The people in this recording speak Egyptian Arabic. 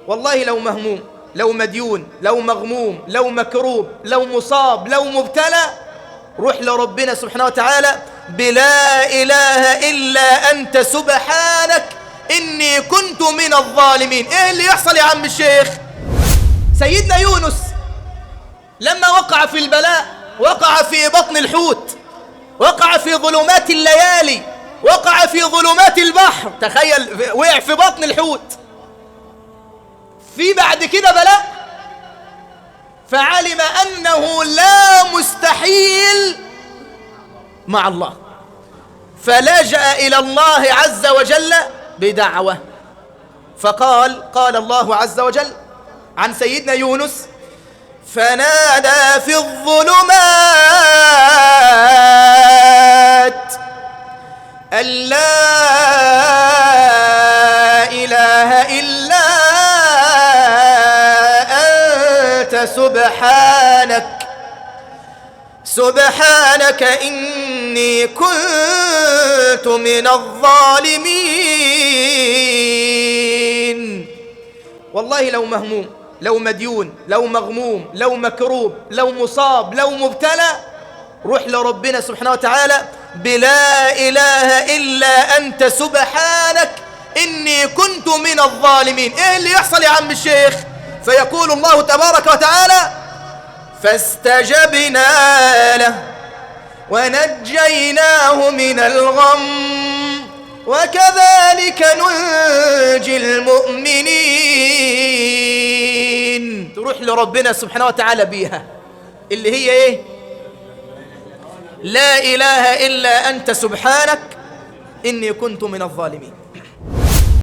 والله لو مهموم لو مديون لو مغموم لو مكروب لو مصاب لو مبتلى روح لربنا سبحانه وتعالى بلا إله إلا أنت سبحانك إني كنت من الظالمين إيه اللي يحصل يا عم الشيخ سيدنا يونس لما وقع في البلاء وقع في بطن الحوت وقع في ظلمات الليالي وقع في ظلمات البحر تخيل وقع في بطن الحوت في بعد كده بلاء فعلم أنه لا مستحيل مع الله فلجأ إلى الله عز وجل بدعوة فقال قال الله عز وجل عن سيدنا يونس فنادى في الظلمات أن لا إله إلا أنت سبحانك سبحانك إني كنت من الظالمين والله لو مهموم لو مديون لو مغموم لو مكروب لو مصاب لو مبتلى روح لربنا سبحانه وتعالى بلا إله إلا أنت سبحانك إني كنت من الظالمين إيه اللي يحصل يا عم الشيخ فيقول الله تبارك وتعالى فاستجبنا له ونجيناه من الغم وكذلك ننجي المؤمنين تروح لربنا سبحانه وتعالى بيها اللي هي ايه لا اله الا انت سبحانك اني كنت من الظالمين